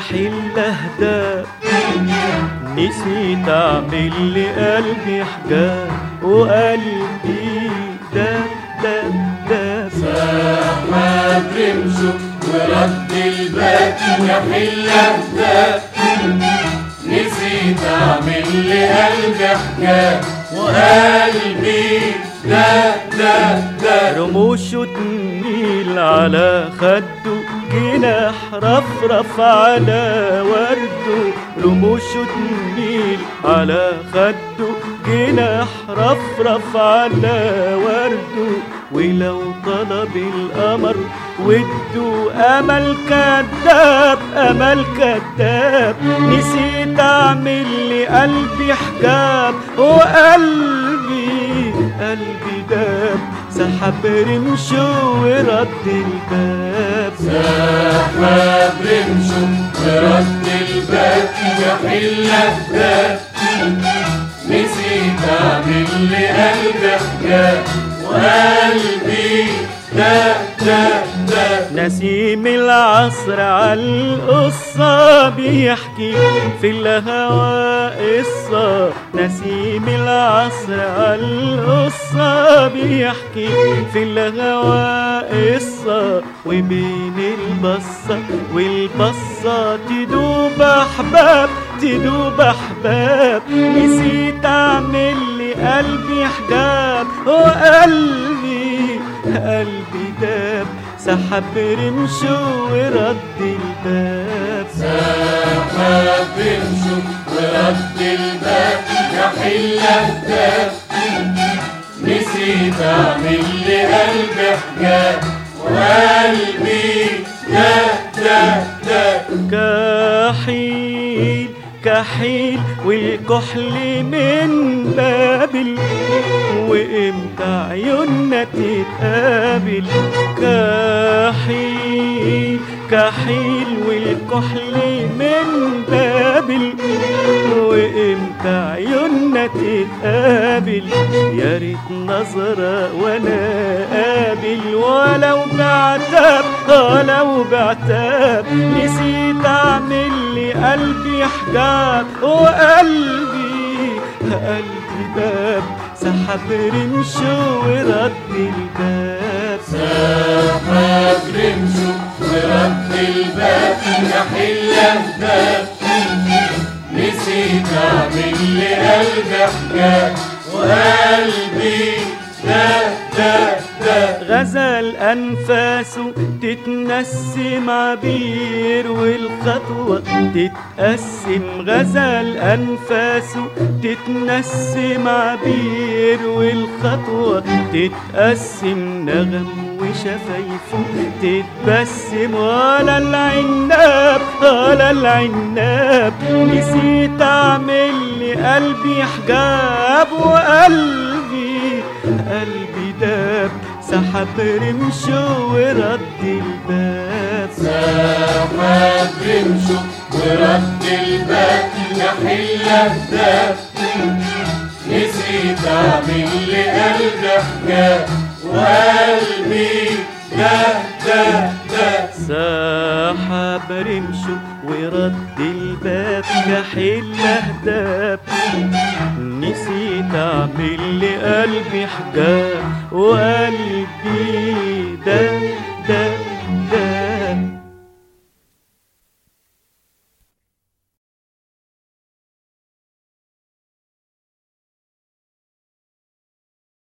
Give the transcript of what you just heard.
كحل اهداب نسيت اعمل لقلبي حجاب وقلبي داب داب داب ما برمشه ورد الباب كحل اهداب نسيت اعمل لقلبي حجاب وقلبي ده ده ده رموشه تميل على خده جناح رفرف على ورده رموشه تميل على خده جناح رفرف على ورده ولو طلب القمر وده امل كذاب امل كذاب نسيت اعمل لقلبي حجاب وقلبي قلبي داب سحب رمشه ورد الباب ما برمشه ورد الباب كحل اهداب نسيت اعمل لقلبي حجاب وقلبي ده ده ده نسيم العصر عالقصة بيحكي في الهوى قصة نسيم العصر عالقصة بيحكي في الهوى قصة وبين البصة والبصة تدوب أحباب تدوب أحباب نسيت أعمل لقلبي حجاب وقلبي قلبي داب سحب رمشه ورد الباب ما برمشه ورد الباب كحل اهداب نسيت اعمل لقلبي حجاب وقلبي ده ده ده كحيل كحيل والكحل من بابل وامتى عيوننا تتقابل كحيل كحيل والكحل من بابل وامتى عيوننا تتقابل يا ريت نظرة وانا قابل ولو بعتاب ولو بعتاب نسيت اعمل لقلبي حجاب وقلبي قلبي باب سحب رمشه ورد الباب ما برمشه ورد الباب كحل اهداب نسيت اعمل لقلبي حجاب وقلبي ده ده ده غزل أنفاسه تتنسم عبير والخطوة تتقسم غزل أنفاسه تتنسم عبير والخطوة تتقسم نغم وشفايفه تتبسم ولا العناب ولا العناب نسيت أعمل لقلبي حجاب وقلبي قلبي داب سحب رمشه ورد الباب ما برمشه ورد الباب كحل اهداب نسيت اعمل لقلبي حجاب وقلبي ده ده ده سحب رمشه ورد الباب كحل اهداب نسيت اعمل لقلبي حجاب وقلبي ده ده